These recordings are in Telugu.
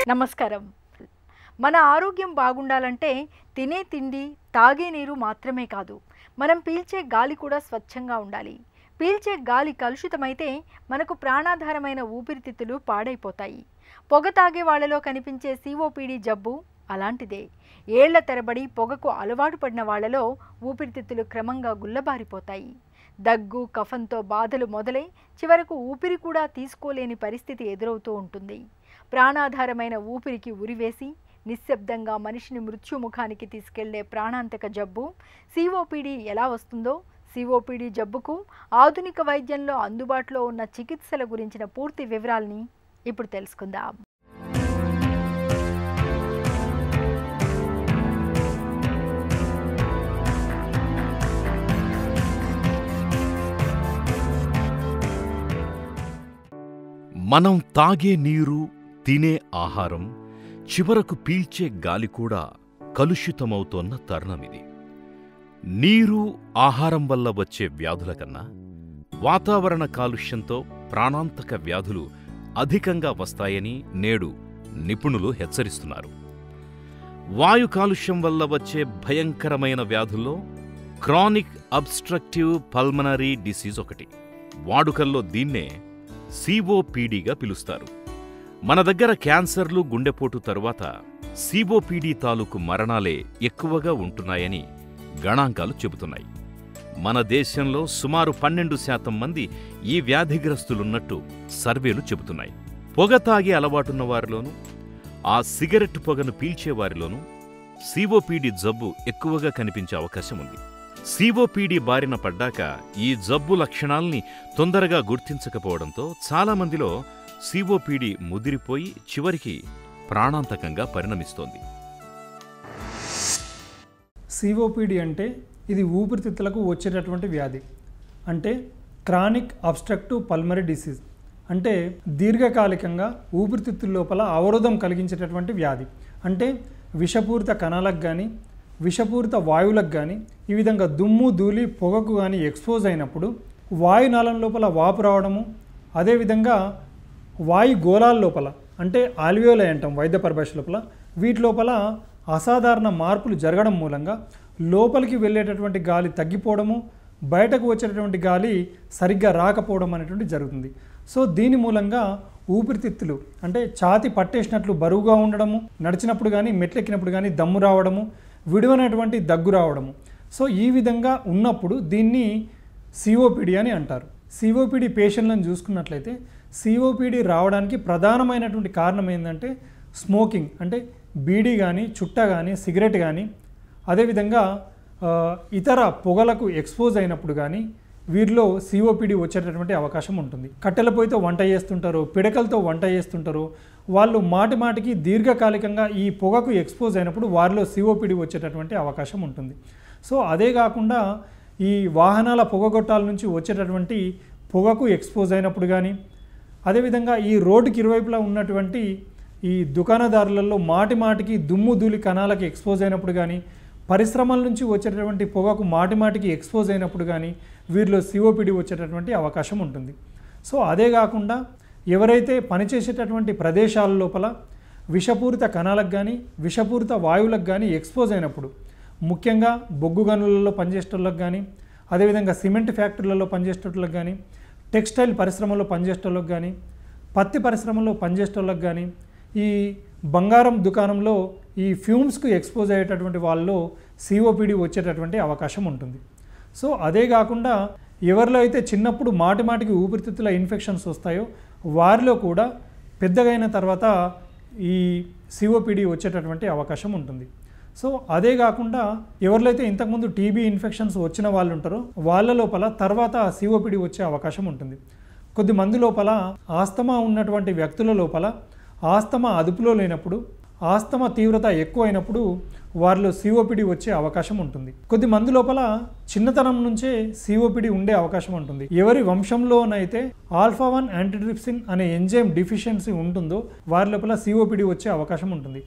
నమస్కారం మన ఆరోగ్యం బాగుండాలంటే తినే తిండి తాగే నీరు మాత్రమే కాదు మనం పీల్చే గాలి కూడా స్వచ్ఛంగా ఉండాలి పీల్చే గాలి కలుషితమైతే మనకు ప్రాణాధారమైన ఊపిరితిత్తులు పాడైపోతాయి పొగ తాగే వాళ్ళలో కనిపించే సిఓపిడి జబ్బు అలాంటిదే ఏళ్ల తరబడి పొగకు అలవాటు పడిన వాళ్ళలో ఊపిరితిత్తులు క్రమంగా గుల్లబారిపోతాయి దగ్గు కఫంతో బాధలు మొదలై చివరకు ఊపిరి కూడా తీసుకోలేని పరిస్థితి ఎదురవుతూ ఉంటుంది ప్రాణాధారమైన ఊపిరికి ఉరివేసి నిశ్శబ్దంగా మనిషిని మృత్యుముఖానికి తీసుకెళ్లే ప్రాణాంతక జబ్బు సిఓపిడి ఎలా వస్తుందో సిఓపిడి జబ్బుకు ఆధునిక వైద్యంలో అందుబాటులో ఉన్న చికిత్సల గురించిన పూర్తి వివరాల్ని ఇప్పుడు తెలుసుకుందాం మనం తాగే నీరు తినే ఆహారం చివరకు పీల్చే గాలి కూడా కలుషితమవుతోన్న తరుణమిది నీరు ఆహారం వల్ల వచ్చే వ్యాధుల కన్నా వాతావరణ కాలుష్యంతో ప్రాణాంతక వ్యాధులు అధికంగా వస్తాయని నేడు నిపుణులు హెచ్చరిస్తున్నారు వాయు కాలుష్యం వల్ల వచ్చే భయంకరమైన వ్యాధుల్లో క్రానిక్ అబ్స్ట్రక్టివ్ పల్మనరీ డిసీజ్ ఒకటి వాడుకల్లో దీన్నే సిఓపిడిగా పిలుస్తారు మన దగ్గర క్యాన్సర్లు గుండెపోటు తరువాత సిఓపిడి తాలూకు మరణాలే ఎక్కువగా ఉంటున్నాయని గణాంకాలు చెబుతున్నాయి మన దేశంలో సుమారు పన్నెండు శాతం మంది ఈ వ్యాధిగ్రస్తులున్నట్టు సర్వేలు చెబుతున్నాయి పొగ తాగే అలవాటున్న వారిలోనూ ఆ సిగరెట్ పొగను పీల్చేవారిలోనూ సిఓపిడి జబ్బు ఎక్కువగా కనిపించే అవకాశం ఉంది సిఓపిడి బారిన పడ్డాక ఈ జబ్బు లక్షణాల్ని తొందరగా గుర్తించకపోవడంతో చాలామందిలో సిఓపిడి ముదిరిపోయి చివరికి ప్రాణాంతకంగా పరిణమిస్తోంది సిఓపిడి అంటే ఇది ఊపిరితిత్తులకు వచ్చేటటువంటి వ్యాధి అంటే క్రానిక్ అబ్స్ట్రక్టివ్ పల్మరీ డిసీజ్ అంటే దీర్ఘకాలికంగా ఊపిరితిత్తుల లోపల అవరోధం కలిగించేటటువంటి వ్యాధి అంటే విషపూరిత కణాలకు కానీ విషపూరిత వాయువులకు కానీ ఈ విధంగా దుమ్ము ధూళి పొగకు కానీ ఎక్స్పోజ్ అయినప్పుడు వాయునాళం లోపల వాపు రావడము అదేవిధంగా వాయు గోళాల లోపల అంటే ఆల్వియోలై అంటాం వైద్య పరిభాష లోపల వీటి లోపల అసాధారణ మార్పులు జరగడం మూలంగా లోపలికి వెళ్ళేటటువంటి గాలి తగ్గిపోవడము బయటకు వచ్చేటటువంటి గాలి సరిగ్గా రాకపోవడం అనేటువంటి జరుగుతుంది సో దీని మూలంగా ఊపిరితిత్తులు అంటే ఛాతి పట్టేసినట్లు బరువుగా ఉండడము నడిచినప్పుడు కానీ మెట్లెక్కినప్పుడు కానీ దమ్ము రావడము విడువనటువంటి దగ్గు రావడము సో ఈ విధంగా ఉన్నప్పుడు దీన్ని సిఓపిడి అని అంటారు సిఓపిడి పేషెంట్లను చూసుకున్నట్లయితే సిఓపిడి రావడానికి ప్రధానమైనటువంటి కారణం ఏంటంటే స్మోకింగ్ అంటే బీడీ కానీ చుట్ట కానీ సిగరెట్ కానీ అదేవిధంగా ఆ, ఇతర పొగలకు ఎక్స్పోజ్ అయినప్పుడు కానీ వీరిలో సిఓపిడి వచ్చేటటువంటి అవకాశం ఉంటుంది కట్టెల పొయ్యితో వంట చేస్తుంటారు పిడకలతో వంట చేస్తుంటారు వాళ్ళు మాటి మాటికి దీర్ఘకాలికంగా ఈ పొగకు ఎక్స్పోజ్ అయినప్పుడు వారిలో సిఓపిడి వచ్చేటటువంటి అవకాశం ఉంటుంది సో అదే కాకుండా ఈ వాహనాల పొగగొట్టాల నుంచి వచ్చేటటువంటి పొగకు ఎక్స్పోజ్ అయినప్పుడు కానీ అదేవిధంగా ఈ రోడ్డుకి ఇరువైపులా ఉన్నటువంటి ఈ దుకాణదారులలో మాటి మాటికి దుమ్ము ధూళి కణాలకి ఎక్స్పోజ్ అయినప్పుడు కానీ పరిశ్రమల నుంచి వచ్చేటటువంటి పొగకు మాటి మాటికి ఎక్స్పోజ్ అయినప్పుడు కానీ వీరిలో సిఓపిడి వచ్చేటటువంటి అవకాశం ఉంటుంది సో అదే కాకుండా ఎవరైతే పనిచేసేటటువంటి ప్రదేశాల లోపల విషపూరిత కణాలకు కానీ విషపూరిత వాయువులకు కానీ ఎక్స్పోజ్ అయినప్పుడు ముఖ్యంగా బొగ్గు గనులలో పనిచేసేటోళ్ళకి కానీ అదేవిధంగా సిమెంట్ ఫ్యాక్టరీలలో పనిచేసేటోళ్ళకి కానీ టెక్స్టైల్ పరిశ్రమలో పనిచేసేటోళ్ళకి కానీ పత్తి పరిశ్రమలో పనిచేసేటోళ్ళకి కానీ ఈ బంగారం దుకాణంలో ఈ ఫ్యూమ్స్కు ఎక్స్పోజ్ అయ్యేటటువంటి వాళ్ళలో సిఓపిడి వచ్చేటటువంటి అవకాశం ఉంటుంది సో అదే కాకుండా ఎవరిలో అయితే చిన్నప్పుడు మాటి మాటికి ఊపిరితిత్తుల ఇన్ఫెక్షన్స్ వస్తాయో వారిలో కూడా పెద్దగైన తర్వాత ఈ సిఓపిడి వచ్చేటటువంటి అవకాశం ఉంటుంది సో అదే కాకుండా ఎవరిలో అయితే ఇంతకుముందు టీబీ ఇన్ఫెక్షన్స్ వచ్చిన వాళ్ళు ఉంటారో వాళ్ళ లోపల తర్వాత సిఓపిడి వచ్చే అవకాశం ఉంటుంది కొద్ది మంది లోపల ఆస్తమా ఉన్నటువంటి వ్యక్తుల లోపల ఆస్తమా అదుపులో లేనప్పుడు ఆస్తమా తీవ్రత ఎక్కువైనప్పుడు వారిలో సిఓపిడి వచ్చే అవకాశం ఉంటుంది కొద్ది మంది లోపల చిన్నతనం నుంచే సిఓపిడి ఉండే అవకాశం ఉంటుంది ఎవరి వంశంలోనైతే ఆల్ఫా వన్ యాంటీట్రిప్సిన్ అనే ఎంజైమ్ డిఫిషియన్సీ ఉంటుందో వారి లోపల సిఓపిడి వచ్చే అవకాశం ఉంటుంది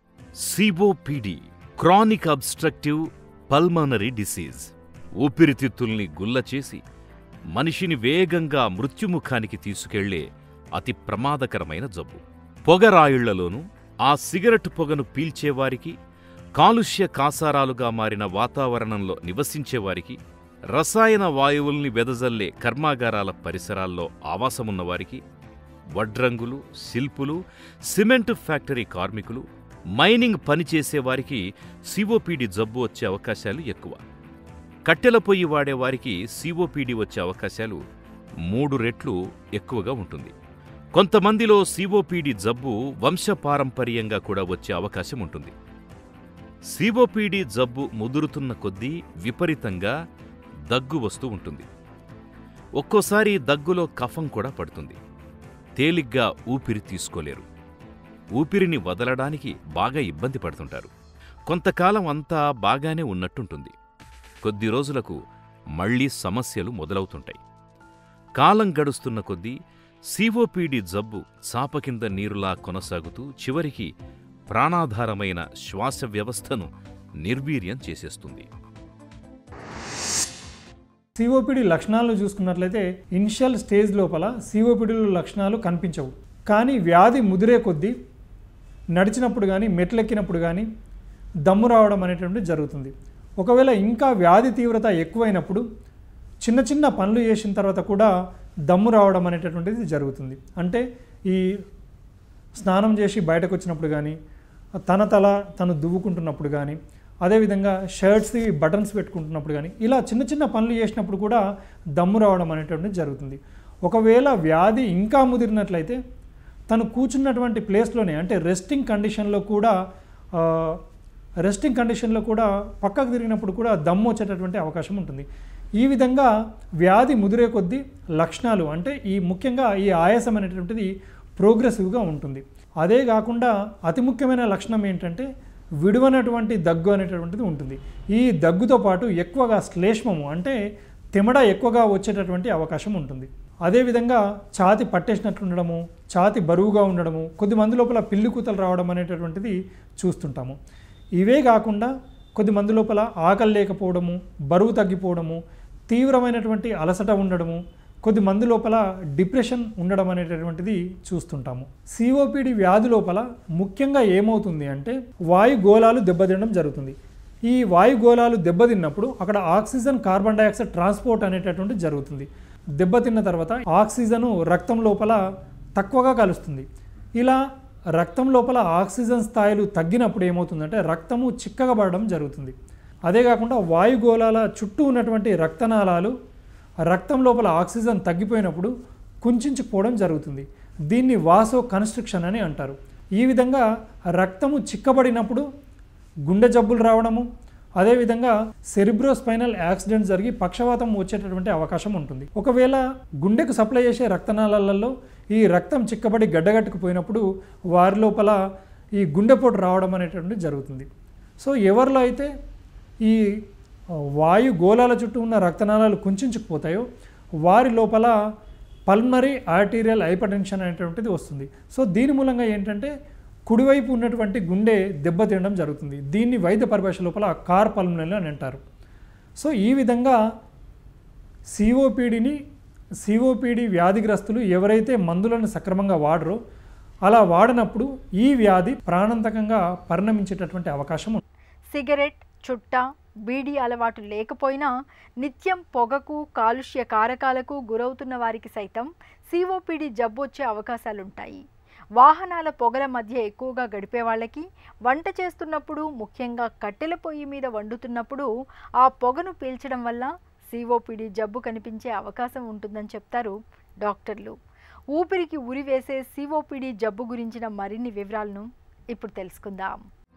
COPD chronic obstructive pulmonary disease ఊపిరితిత్తుల్ని గుల్లచేసి మనిషిని వేగంగా మృత్యుముఖానికి తీసుకెళ్లే అతి ప్రమాదకరమైన జబ్బు పొగరాయిళ్లలోనూ ఆ సిగరెట్ పొగను పీల్చేవారికి కాలుష్య కాసారాలుగా మారిన వాతావరణంలో నివసించేవారికి రసాయన వాయువుల్ని వెదజల్లే కర్మాగారాల పరిసరాల్లో ఆవాసమున్నవారికి వడ్రంగులు శిల్పులు సిమెంట్ ఫ్యాక్టరీ కార్మికులు మైనింగ్ పనిచేసేవారికి సిఓపిడి జబ్బు వచ్చే అవకాశాలు ఎక్కువ కట్టెల పొయ్యి వాడేవారికి సిఓపిడి వచ్చే అవకాశాలు మూడు రెట్లు ఎక్కువగా ఉంటుంది కొంతమందిలో సిఓపిడి జబ్బు వంశపారంపర్యంగా కూడా వచ్చే అవకాశం ఉంటుంది సిఓపిడి జబ్బు ముదురుతున్న కొద్దీ విపరీతంగా దగ్గు వస్తూ ఉంటుంది ఒక్కోసారి దగ్గులో కఫం కూడా పడుతుంది తేలిగ్గా ఊపిరి తీసుకోలేరు ఊపిరిని వదలడానికి బాగా ఇబ్బంది పడుతుంటారు కొంతకాలం అంతా బాగానే ఉన్నట్టుంటుంది కొద్ది రోజులకు మళ్ళీ సమస్యలు మొదలవుతుంటాయి కాలం గడుస్తున్న కొద్దీ సిఓపిడి జబ్బు చాప కింద నీరులా కొనసాగుతూ చివరికి ప్రాణాధారమైన శ్వాస వ్యవస్థను నిర్వీర్యం చేసేస్తుంది సిఓపిడి లక్షణాలను చూసుకున్నట్లయితే ఇనిషియల్ స్టేజ్ లోపల సిఓపిడిలో లక్షణాలు కనిపించవు కానీ వ్యాధి ముదిరే కొద్దీ నడిచినప్పుడు కానీ మెట్లెక్కినప్పుడు కానీ దమ్ము రావడం అనేటువంటిది జరుగుతుంది ఒకవేళ ఇంకా వ్యాధి తీవ్రత ఎక్కువైనప్పుడు చిన్న చిన్న పనులు చేసిన తర్వాత కూడా దమ్ము రావడం అనేటటువంటిది జరుగుతుంది అంటే ఈ స్నానం చేసి బయటకు వచ్చినప్పుడు కానీ తన తల తను దువ్వుకుంటున్నప్పుడు కానీ అదేవిధంగా షర్ట్స్కి బటన్స్ పెట్టుకుంటున్నప్పుడు కానీ ఇలా చిన్న చిన్న పనులు చేసినప్పుడు కూడా దమ్ము రావడం అనేటువంటిది జరుగుతుంది ఒకవేళ వ్యాధి ఇంకా ముదిరినట్లయితే తను కూర్చున్నటువంటి ప్లేస్లోనే అంటే రెస్టింగ్ కండిషన్లో కూడా ఆ, రెస్టింగ్ కండిషన్లో కూడా పక్కకు తిరిగినప్పుడు కూడా దమ్ము వచ్చేటటువంటి అవకాశం ఉంటుంది ఈ విధంగా వ్యాధి ముదిరే కొద్దీ లక్షణాలు అంటే ఈ ముఖ్యంగా ఈ ఆయాసం అనేటువంటిది ప్రోగ్రెసివ్గా ఉంటుంది అదే కాకుండా అతి ముఖ్యమైన లక్షణం ఏంటంటే విడువనటువంటి దగ్గు అనేటటువంటిది ఉంటుంది ఈ దగ్గుతో పాటు ఎక్కువగా శ్లేష్మము అంటే తెమడ ఎక్కువగా వచ్చేటటువంటి అవకాశం ఉంటుంది అదేవిధంగా ఛాతి పట్టేసినట్లు ఉండడము ఛాతి బరువుగా ఉండడము కొద్ది మంది లోపల పిల్లి కూతలు రావడం అనేటటువంటిది చూస్తుంటాము ఇవే కాకుండా కొద్ది మంది లోపల ఆకలి లేకపోవడము బరువు తగ్గిపోవడము తీవ్రమైనటువంటి అలసట ఉండడము కొద్ది మంది లోపల డిప్రెషన్ ఉండడం అనేటటువంటిది చూస్తుంటాము సిఓపిడి వ్యాధి లోపల ముఖ్యంగా ఏమవుతుంది అంటే వాయు గోళాలు దెబ్బతినడం జరుగుతుంది ఈ వాయు గోళాలు దెబ్బతిన్నప్పుడు అక్కడ ఆక్సిజన్ కార్బన్ డైఆక్సైడ్ ట్రాన్స్పోర్ట్ అనేటటువంటి జరుగుతుంది దెబ్బతిన్న తర్వాత ఆక్సిజను రక్తం లోపల తక్కువగా కలుస్తుంది ఇలా రక్తం లోపల ఆక్సిజన్ స్థాయిలు తగ్గినప్పుడు ఏమవుతుందంటే రక్తము చిక్కగా పడడం జరుగుతుంది అదే కాకుండా వాయుగోళాల చుట్టూ ఉన్నటువంటి రక్తనాళాలు రక్తం లోపల ఆక్సిజన్ తగ్గిపోయినప్పుడు కుంచుకుపోవడం జరుగుతుంది దీన్ని వాసో కన్స్ట్రక్షన్ అని అంటారు ఈ విధంగా రక్తము చిక్కబడినప్పుడు గుండె జబ్బులు రావడము అదేవిధంగా సెరిబ్రోస్పైనల్ యాక్సిడెంట్ జరిగి పక్షవాతం వచ్చేటటువంటి అవకాశం ఉంటుంది ఒకవేళ గుండెకు సప్లై చేసే రక్తనాళాలలో ఈ రక్తం చిక్కబడి గడ్డగట్టుకుపోయినప్పుడు వారి లోపల ఈ గుండెపోటు రావడం అనేటువంటిది జరుగుతుంది సో ఎవరిలో అయితే ఈ ఆ, వాయు గోళాల చుట్టూ ఉన్న రక్తనాళాలు కుంచుకుపోతాయో వారి లోపల పల్మరీ ఆర్టీరియల్ హైపర్టెన్షన్ అనేటువంటిది వస్తుంది సో దీని మూలంగా ఏంటంటే కుడివైపు ఉన్నటువంటి గుండె దెబ్బతినడం జరుగుతుంది దీన్ని వైద్య పరిభాష లోపల కార్ పల్మనరీ అని అంటారు సో ఈ విధంగా సిఓపిడిని సిఓపిడి వ్యాధిగ్రస్తులు ఎవరైతే మందులను సక్రమంగా వాడరో అలా వాడినప్పుడు ఈ వ్యాధి ప్రాణాంతకంగా పరిణమించేటటువంటి అవకాశం ఉంది సిగరెట్ చుట్ట బీడీ అలవాటు లేకపోయినా నిత్యం పొగకు కాలుష్య కారకాలకు గురవుతున్న వారికి సైతం సిఓపిడి జబ్బు వచ్చే అవకాశాలుంటాయి వాహనాల పొగల మధ్య ఎక్కువగా గడిపే వాళ్ళకి వంట చేస్తున్నప్పుడు ముఖ్యంగా కట్టెల పొయ్యి మీద వండుతున్నప్పుడు ఆ పొగను పీల్చడం వల్ల సిఓపిడి జబ్బు కనిపించే అవకాశం ఉంటుందని చెప్తారు డాక్టర్లు ఊపిరికి ఉరి వేసే సిఓపిడి జబ్బు గురించిన మరిన్ని వివరాలను ఇప్పుడు తెలుసుకుందాం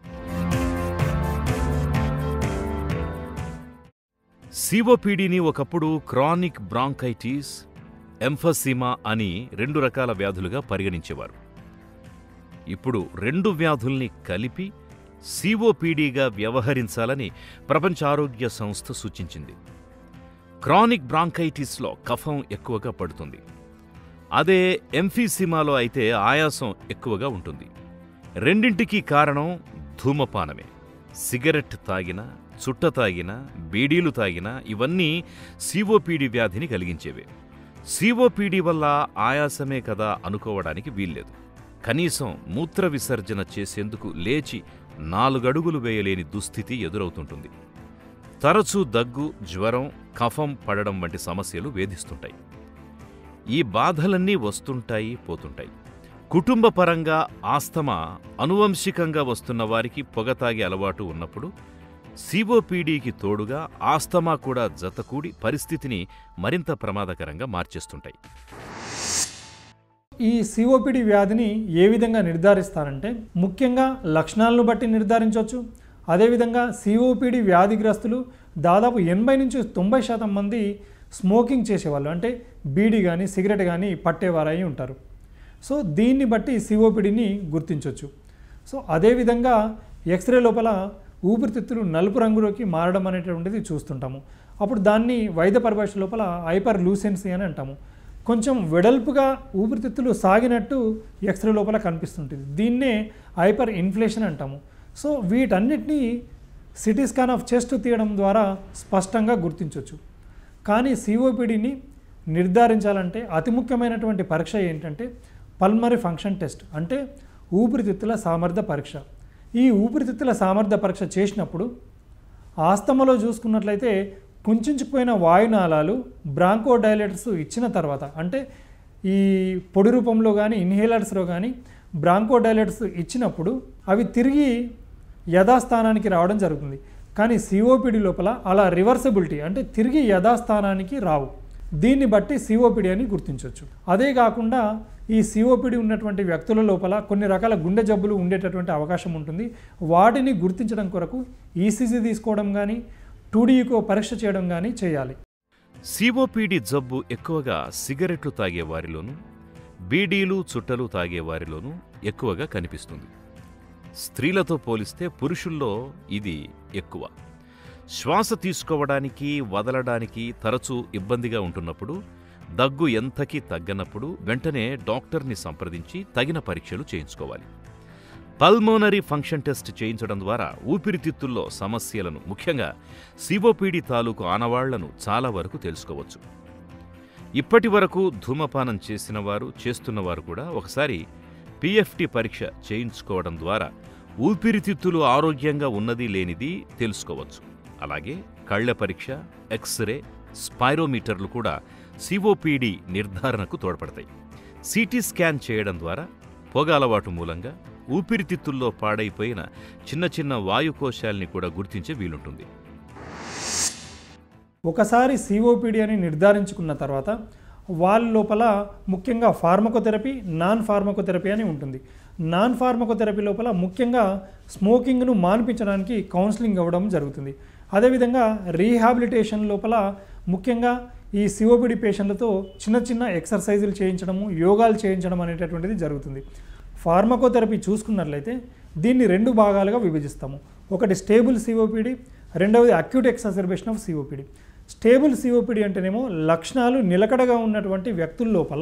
సిఓపిడిని ఒకప్పుడు క్రానిక్ బ్రాంకైటిస్ ఎంఫసీమా అని రెండు రకాల వ్యాధులుగా పరిగణించేవారు ఇప్పుడు రెండు వ్యాధుల్ని కలిపి సిఓపిడిగా వ్యవహరించాలని ప్రపంచ ఆరోగ్య సంస్థ సూచించింది క్రానిక్ బ్రాంకైటిస్లో కఫం ఎక్కువగా పడుతుంది అదే ఎంఫీసిమాలో అయితే ఆయాసం ఎక్కువగా ఉంటుంది రెండింటికి కారణం ధూమపానమే సిగరెట్ తాగినా చుట్ట తాగినా బీడీలు తాగినా ఇవన్నీ సిఓపిడి వ్యాధిని కలిగించేవే సిఓపిడి వల్ల ఆయాసమే కదా అనుకోవడానికి వీల్లేదు కనీసం మూత్ర విసర్జన చేసేందుకు లేచి నాలుగడుగులు వేయలేని దుస్థితి ఎదురవుతుంటుంది తరచూ దగ్గు జ్వరం కఫం పడడం వంటి సమస్యలు వేధిస్తుంటాయి ఈ బాధలన్నీ వస్తుంటాయి పోతుంటాయి కుటుంబ పరంగా ఆస్తమా అనువంశికంగా వస్తున్న వారికి పొగ తాగే అలవాటు ఉన్నప్పుడు సిఓపిడికి తోడుగా ఆస్తమా కూడా జతకూడి పరిస్థితిని మరింత ప్రమాదకరంగా మార్చేస్తుంటాయి ఈ సిఓపిడి వ్యాధిని ఏ విధంగా నిర్ధారిస్తారంటే ముఖ్యంగా లక్షణాలను బట్టి నిర్ధారించవచ్చు అదేవిధంగా సిఓపిడి వ్యాధిగ్రస్తులు దాదాపు ఎనభై నుంచి తొంభై శాతం మంది స్మోకింగ్ చేసేవాళ్ళు అంటే బీడీ కానీ సిగరెట్ కానీ పట్టేవారై ఉంటారు సో దీన్ని బట్టి సిఓపిడిని గుర్తించవచ్చు సో అదేవిధంగా ఎక్స్రే లోపల ఊపిరితిత్తులు నలుపు రంగులోకి మారడం అనేటువంటిది చూస్తుంటాము అప్పుడు దాన్ని వైద్య పరిభాష లోపల హైపర్ లూసెన్సీ అని అంటాము కొంచెం వెడల్పుగా ఊపిరితిత్తులు సాగినట్టు ఎక్స్రే లోపల కనిపిస్తుంటుంది దీన్నే హైపర్ ఇన్ఫ్లేషన్ అంటాము సో వీటన్నిటినీ సిటీ స్కాన్ ఆఫ్ చెస్ట్ తీయడం ద్వారా స్పష్టంగా గుర్తించవచ్చు కానీ సిఓపిడిని నిర్ధారించాలంటే అతి ముఖ్యమైనటువంటి పరీక్ష ఏంటంటే పల్మరీ ఫంక్షన్ టెస్ట్ అంటే ఊపిరితిత్తుల సామర్థ్య పరీక్ష ఈ ఊపిరితిత్తుల సామర్థ్య పరీక్ష చేసినప్పుడు ఆస్తమలో చూసుకున్నట్లయితే కుంచుకుపోయిన వాయునాళాలు బ్రాంకోడైలేటర్స్ ఇచ్చిన తర్వాత అంటే ఈ పొడి రూపంలో కానీ ఇన్హేలర్స్లో కానీ బ్రాంకోడైలేటర్స్ ఇచ్చినప్పుడు అవి తిరిగి యథాస్థానానికి రావడం జరుగుతుంది కానీ సిఓపిడి లోపల అలా రివర్సబిలిటీ అంటే తిరిగి యథాస్థానానికి రావు దీన్ని బట్టి సిఓపిడి అని గుర్తించవచ్చు అదే కాకుండా ఈ సిఓపిడి ఉన్నటువంటి వ్యక్తుల లోపల కొన్ని రకాల గుండె జబ్బులు ఉండేటటువంటి అవకాశం ఉంటుంది వాటిని గుర్తించడం కొరకు ఈసీజీ తీసుకోవడం కానీ టూడీకో పరీక్ష చేయడం కానీ చేయాలి సిఓపిడి జబ్బు ఎక్కువగా సిగరెట్లు తాగే వారిలోనూ బీడీలు చుట్టలు తాగే వారిలోనూ ఎక్కువగా కనిపిస్తుంది స్త్రీలతో పోలిస్తే పురుషుల్లో ఇది ఎక్కువ శ్వాస తీసుకోవడానికి వదలడానికి తరచూ ఇబ్బందిగా ఉంటున్నప్పుడు దగ్గు ఎంతకీ తగ్గనప్పుడు వెంటనే డాక్టర్ని సంప్రదించి తగిన పరీక్షలు చేయించుకోవాలి పల్మోనరీ ఫంక్షన్ టెస్ట్ చేయించడం ద్వారా ఊపిరితిత్తుల్లో సమస్యలను ముఖ్యంగా సిఓపిడి తాలూకు ఆనవాళ్లను చాలా వరకు తెలుసుకోవచ్చు ఇప్పటి వరకు ధూమపానం చేసిన వారు చేస్తున్నవారు కూడా ఒకసారి పిఎఫ్టి పరీక్ష చేయించుకోవడం ద్వారా ఊపిరితిత్తులు ఆరోగ్యంగా ఉన్నది లేనిది తెలుసుకోవచ్చు అలాగే కళ్ళ పరీక్ష ఎక్స్రే స్పైరోమీటర్లు కూడా సిఓపిడి నిర్ధారణకు తోడ్పడతాయి సిటీ స్కాన్ చేయడం ద్వారా పొగ అలవాటు మూలంగా ఊపిరితిత్తుల్లో పాడైపోయిన చిన్న చిన్న వాయుకోశాల్ని కూడా గుర్తించే వీలుంటుంది ఒకసారి సిఓపిడి అని నిర్ధారించుకున్న తర్వాత వాళ్ళ లోపల ముఖ్యంగా ఫార్మకోథెరపీ నాన్ ఫార్మకోథెరపీ అని ఉంటుంది నాన్ ఫార్మకోథెరపీ లోపల ముఖ్యంగా స్మోకింగ్ను మాన్పించడానికి కౌన్సిలింగ్ అవ్వడం జరుగుతుంది అదేవిధంగా రీహాబిలిటేషన్ లోపల ముఖ్యంగా ఈ సిఓపిడి పేషెంట్లతో చిన్న చిన్న ఎక్సర్సైజులు చేయించడము యోగాలు చేయించడం అనేటటువంటిది జరుగుతుంది ఫార్మకోథెరపీ చూసుకున్నట్లయితే దీన్ని రెండు భాగాలుగా విభజిస్తాము ఒకటి స్టేబుల్ సిఓపిడి రెండవది acute exacerbation of COPD stable COPD అంటేనేమో లక్షణాలు నిలకడగా ఉన్నటువంటి వ్యక్తుల లోపల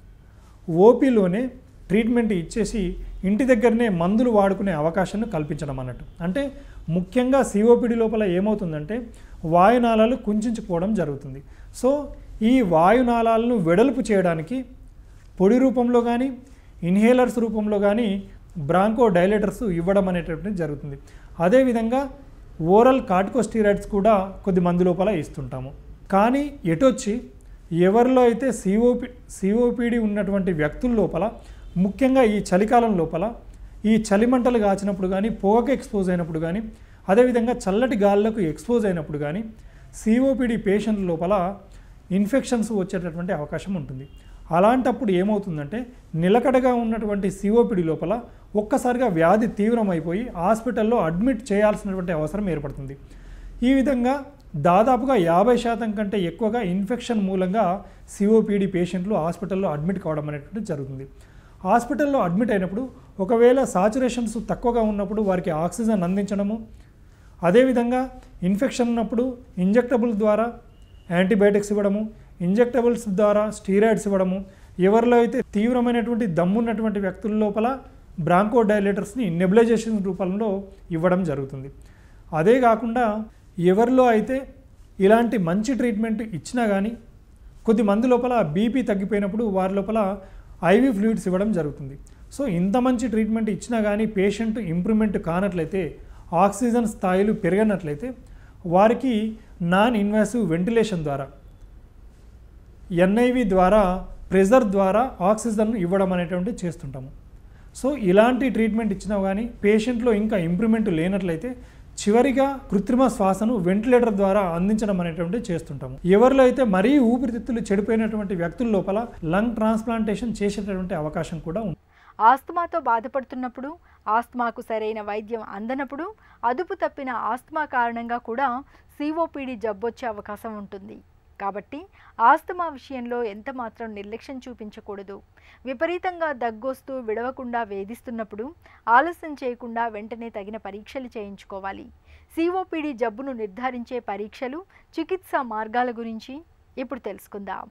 ఓపీలోనే ట్రీట్మెంట్ ఇచ్చేసి ఇంటి దగ్గరనే మందులు వాడుకునే అవకాశాన్ని కల్పించడం అన్నట్టు అంటే ముఖ్యంగా సిఓపిడి లోపల ఏమవుతుందంటే వాయునాళాలు కుంచుకుపోవడం జరుగుతుంది సో ఈ వాయునాళాలను వెడల్పు చేయడానికి పొడి రూపంలో కానీ ఇన్హేలర్స్ రూపంలో కానీ బ్రాంకో డైలేటర్స్ ఇవ్వడం అనేటటువంటిది జరుగుతుంది అదేవిధంగా ఓరల్ కార్టికోస్టీరాయిడ్స్ కూడా కొద్ది మంది లోపల ఇస్తుంటాము కానీ ఎటొచ్చి ఎవరిలో అయితే సిఓపి సిఓపిడి ఉన్నటువంటి వ్యక్తుల లోపల ముఖ్యంగా ఈ చలికాలం లోపల ఈ చలిమంటలు కాచినప్పుడు కానీ పొగకు ఎక్స్పోజ్ అయినప్పుడు కానీ అదేవిధంగా చల్లటి గాలులకు ఎక్స్పోజ్ అయినప్పుడు కానీ సిఓపిడి పేషెంట్ లోపల ఇన్ఫెక్షన్స్ వచ్చేటటువంటి అవకాశం ఉంటుంది అలాంటప్పుడు ఏమవుతుందంటే నిలకడగా ఉన్నటువంటి సిఓపిడి లోపల ఒక్కసారిగా వ్యాధి తీవ్రమైపోయి హాస్పిటల్లో అడ్మిట్ చేయాల్సినటువంటి అవసరం ఏర్పడుతుంది ఈ విధంగా దాదాపుగా యాభై శాతం కంటే ఎక్కువగా ఇన్ఫెక్షన్ మూలంగా సిఓపిడి పేషెంట్లు హాస్పిటల్లో అడ్మిట్ కావడం అనేటువంటిది జరుగుతుంది హాస్పిటల్లో అడ్మిట్ అయినప్పుడు ఒకవేళ సాచురేషన్స్ తక్కువగా ఉన్నప్పుడు వారికి ఆక్సిజన్ అందించడము అదేవిధంగా ఇన్ఫెక్షన్ ఉన్నప్పుడు ఇంజెక్టబుల్ ద్వారా యాంటీబయాటిక్స్ ఇవ్వడము ఇంజెక్టబుల్స్ ద్వారా స్టీరాయిడ్స్ ఇవ్వడము ఎవరిలో అయితే తీవ్రమైనటువంటి దమ్మున్నటువంటి వ్యక్తుల లోపల బ్రాంకో డైలేటర్స్ని నెబులైజేషన్ రూపంలో ఇవ్వడం జరుగుతుంది అదే కాకుండా ఎవరిలో అయితే ఇలాంటి మంచి ట్రీట్మెంట్ ఇచ్చినా కానీ కొద్ది మంది లోపల బీపీ తగ్గిపోయినప్పుడు వారి లోపల ఐవి ఫ్లూయిడ్స్ ఇవ్వడం జరుగుతుంది సో ఇంత మంచి ట్రీట్మెంట్ ఇచ్చినా కానీ పేషెంట్ ఇంప్రూవ్మెంట్ కానట్లయితే ఆక్సిజన్ స్థాయిలు పెరగనట్లయితే వారికి నాన్ ఇన్వాసివ్ వెంటిలేషన్ ద్వారా ఎన్ఐవి ద్వారా ప్రెజర్ ద్వారా ఆక్సిజన్ ఇవ్వడం అనేటువంటి చేస్తుంటాము సో ఇలాంటి ట్రీట్మెంట్ ఇచ్చినా కానీ పేషెంట్లో ఇంకా ఇంప్రూవ్మెంట్ లేనట్లయితే చివరిగా కృత్రిమ శ్వాసను వెంటిలేటర్ ద్వారా అందించడం అనేటువంటి చేస్తుంటాము ఎవరిలో అయితే మరీ ఊపిరితిత్తులు చెడిపోయినటువంటి వ్యక్తుల లోపల లంగ్ ట్రాన్స్ప్లాంటేషన్ చేసేటటువంటి అవకాశం కూడా ఉంది ఆస్తమాతో బాధపడుతున్నప్పుడు ఆస్తమాకు సరైన వైద్యం అందనప్పుడు అదుపు తప్పిన ఆస్తమా కారణంగా కూడా సిఓపిడి జబ్బొచ్చే అవకాశం ఉంటుంది కాబట్టి ఆస్తమా విషయంలో ఎంత మాత్రం నిర్లక్ష్యం చూపించకూడదు విపరీతంగా దగ్గొస్తూ విడవకుండా వేధిస్తున్నప్పుడు ఆలస్యం చేయకుండా వెంటనే తగిన పరీక్షలు చేయించుకోవాలి సిఓపిడి జబ్బును నిర్ధారించే పరీక్షలు చికిత్సా మార్గాల గురించి ఇప్పుడు తెలుసుకుందాం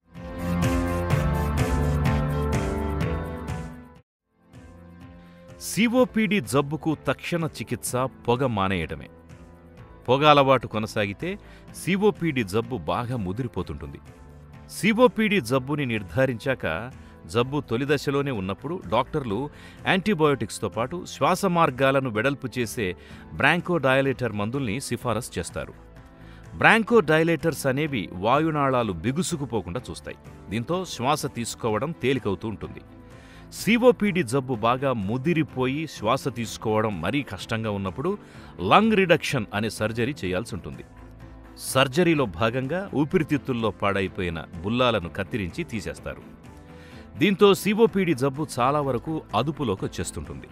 సిఓపిడి జబ్బుకు తక్షణ చికిత్స పొగ మానేయటమే పొగ అలవాటు కొనసాగితే సిఓపిడి జబ్బు బాగా ముదిరిపోతుంటుంది సిఓపిడి జబ్బుని నిర్ధారించాక జబ్బు తొలి దశలోనే ఉన్నప్పుడు డాక్టర్లు యాంటీబయోటిక్స్తో పాటు శ్వాస మార్గాలను వెడల్పు చేసే బ్రాంకోడయలేటర్ మందుల్ని సిఫారసు చేస్తారు బ్రాంకోడైలేటర్స్ అనేవి వాయునాళాలు బిగుసుకుపోకుండా చూస్తాయి దీంతో శ్వాస తీసుకోవడం తేలికవుతూ ఉంటుంది సిఓపిడి జబ్బు బాగా ముదిరిపోయి శ్వాస తీసుకోవడం మరీ కష్టంగా ఉన్నప్పుడు లంగ్ రిడక్షన్ అనే సర్జరీ చేయాల్సి ఉంటుంది సర్జరీలో భాగంగా ఊపిరితిత్తుల్లో పాడైపోయిన బుల్లాలను కత్తిరించి తీసేస్తారు దీంతో సిఓపిడి జబ్బు చాలా వరకు అదుపులోకి వచ్చేస్తుంటుంది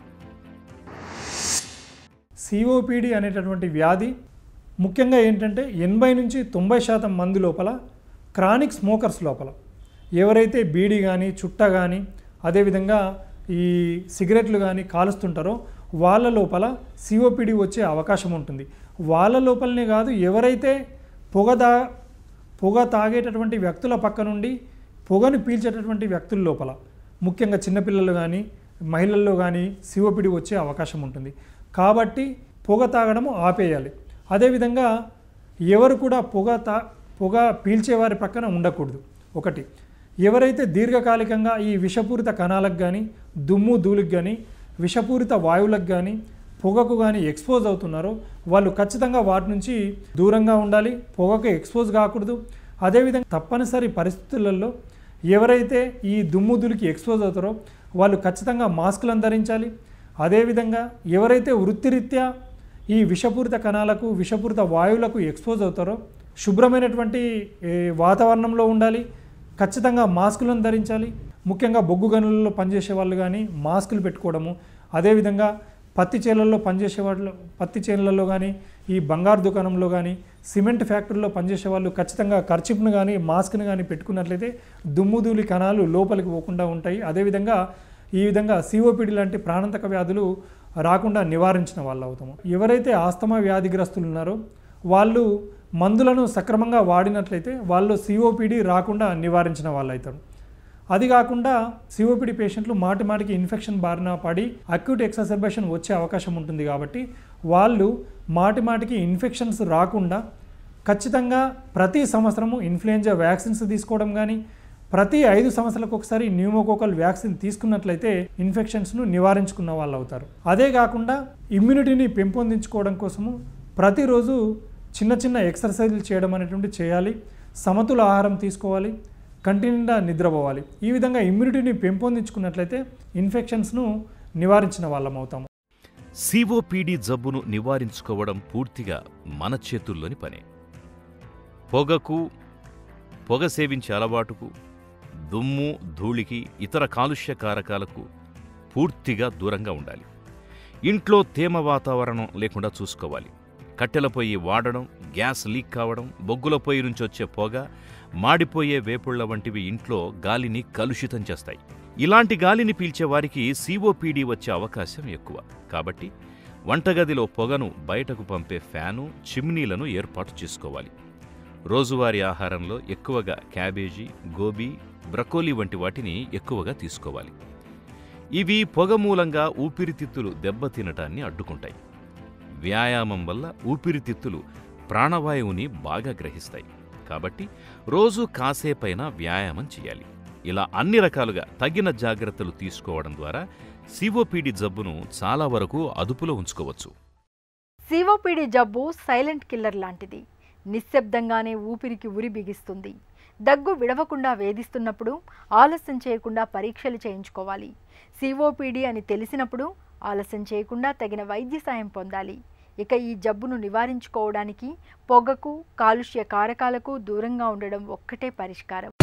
సిఓపిడి అనేటటువంటి వ్యాధి ముఖ్యంగా ఏంటంటే ఎనభై నుంచి తొంభై శాతం మంది లోపల క్రానిక్ స్మోకర్స్ లోపల ఎవరైతే బీడీ కానీ చుట్ట కానీ అదేవిధంగా ఈ సిగరెట్లు కానీ కాలుస్తుంటారో వాళ్ళ లోపల సిఓపిడి వచ్చే అవకాశం ఉంటుంది వాళ్ళ లోపలనే కాదు ఎవరైతే పొగ దా పొగ తాగేటటువంటి వ్యక్తుల పక్క నుండి పొగను పీల్చేటటువంటి వ్యక్తుల లోపల ముఖ్యంగా చిన్నపిల్లలు కానీ మహిళల్లో కానీ సిఓపిడి వచ్చే అవకాశం ఉంటుంది కాబట్టి పొగ తాగడము ఆపేయాలి అదేవిధంగా ఎవరు కూడా పొగ తా పొగ పీల్చేవారి పక్కన ఉండకూడదు ఒకటి ఎవరైతే దీర్ఘకాలికంగా ఈ విషపూరిత కణాలకు కానీ దుమ్ము ధూళికి కానీ విషపూరిత వాయువులకు కానీ పొగకు కానీ ఎక్స్పోజ్ అవుతున్నారో వాళ్ళు ఖచ్చితంగా వాటి నుంచి దూరంగా ఉండాలి పొగకు ఎక్స్పోజ్ కాకూడదు అదేవిధంగా తప్పనిసరి పరిస్థితులలో ఎవరైతే ఈ దుమ్ము ధూళికి ఎక్స్పోజ్ అవుతారో వాళ్ళు ఖచ్చితంగా మాస్కులను ధరించాలి అదేవిధంగా ఎవరైతే వృత్తిరీత్యా ఈ విషపూరిత కణాలకు విషపూరిత వాయువులకు ఎక్స్పోజ్ అవుతారో శుభ్రమైనటువంటి ఏ, వాతావరణంలో ఉండాలి ఖచ్చితంగా మాస్కులను ధరించాలి ముఖ్యంగా బొగ్గు గనులలో పనిచేసే వాళ్ళు కానీ మాస్కులు పెట్టుకోవడము అదేవిధంగా పత్తి చేలల్లో పనిచేసే వాళ్ళు పత్తి చేనులలో కానీ ఈ బంగారు దుకాణంలో కానీ సిమెంట్ ఫ్యాక్టరీలో పనిచేసే వాళ్ళు ఖచ్చితంగా ఖర్చిప్ను కానీ మాస్క్ను కానీ పెట్టుకున్నట్లయితే దుమ్ముధూళి కణాలు లోపలికి పోకుండా ఉంటాయి అదేవిధంగా ఈ విధంగా సిఓపిడి లాంటి ప్రాణాంతక వ్యాధులు రాకుండా నివారించిన వాళ్ళు అవుతాము ఎవరైతే ఆస్తమా వ్యాధిగ్రస్తులు ఉన్నారో వాళ్ళు మందులను సక్రమంగా వాడినట్లయితే వాళ్ళు సిఓపిడి రాకుండా నివారించిన వాళ్ళు అవుతారు అది కాకుండా సిఓపిడి పేషెంట్లు మాటి మాటికి ఇన్ఫెక్షన్ బారిన పడి అక్యూట్ ఎక్సర్బేషన్ వచ్చే అవకాశం ఉంటుంది కాబట్టి వాళ్ళు మాటి మాటికి ఇన్ఫెక్షన్స్ రాకుండా ఖచ్చితంగా ప్రతి సంవత్సరము ఇన్ఫ్లుయెంజా వ్యాక్సిన్స్ తీసుకోవడం కానీ ప్రతి ఐదు సంవత్సరాలకు ఒకసారి న్యూమోకోకల్ వ్యాక్సిన్ తీసుకున్నట్లయితే ఇన్ఫెక్షన్స్ను నివారించుకున్న వాళ్ళు అవుతారు అదే కాకుండా ఇమ్యూనిటీని పెంపొందించుకోవడం కోసము ప్రతిరోజు చిన్న చిన్న ఎక్సర్సైజులు చేయడం అనేటువంటి చేయాలి సమతుల ఆహారం తీసుకోవాలి కంటి నిండా నిద్రపోవాలి ఈ విధంగా ఇమ్యూనిటీని పెంపొందించుకున్నట్లయితే ఇన్ఫెక్షన్స్ను నివారించిన వాళ్ళం అవుతాము సిఓపిడి జబ్బును నివారించుకోవడం పూర్తిగా మన చేతుల్లోని పనే పొగకు పొగ సేవించే అలవాటుకు దుమ్ము ధూళికి ఇతర కాలుష్య కారకాలకు పూర్తిగా దూరంగా ఉండాలి ఇంట్లో తేమ వాతావరణం లేకుండా చూసుకోవాలి కట్టెల పొయ్యి వాడడం గ్యాస్ లీక్ కావడం బొగ్గుల పొయ్యి నుంచి వచ్చే పొగ మాడిపోయే వేపుళ్ల వంటివి ఇంట్లో గాలిని కలుషితం చేస్తాయి ఇలాంటి గాలిని పీల్చే వారికి సిఓపిడి వచ్చే అవకాశం ఎక్కువ కాబట్టి వంటగదిలో పొగను బయటకు పంపే ఫ్యాను చిమ్నీలను ఏర్పాటు చేసుకోవాలి రోజువారీ ఆహారంలో ఎక్కువగా క్యాబేజీ గోబీ బ్రకోలీ వంటి వాటిని ఎక్కువగా తీసుకోవాలి ఇవి పొగ మూలంగా ఊపిరితిత్తులు దెబ్బతినటాన్ని అడ్డుకుంటాయి వ్యాయామం వల్ల ఊపిరితిత్తులు ప్రాణవాయువుని బాగా గ్రహిస్తాయి కాబట్టి రోజు కాసేపైనా వ్యాయామం చేయాలి ఇలా అన్ని రకాలుగా తగిన జాగ్రత్తలు తీసుకోవడం ద్వారా సిఓపిడి జబ్బును చాలా వరకు అదుపులో ఉంచుకోవచ్చు సిఓపిడి జబ్బు సైలెంట్ కిల్లర్ లాంటిది నిశ్శబ్దంగానే ఊపిరికి ఉరి బిగిస్తుంది దగ్గు విడవకుండా వేధిస్తున్నప్పుడు ఆలస్యం చేయకుండా పరీక్షలు చేయించుకోవాలి సిఓపిడి అని తెలిసినప్పుడు ఆలస్యం చేయకుండా తగిన వైద్య సాయం పొందాలి ఇక ఈ జబ్బును నివారించుకోవడానికి పొగకు కాలుష్య కారకాలకు దూరంగా ఉండడం ఒక్కటే పరిష్కారం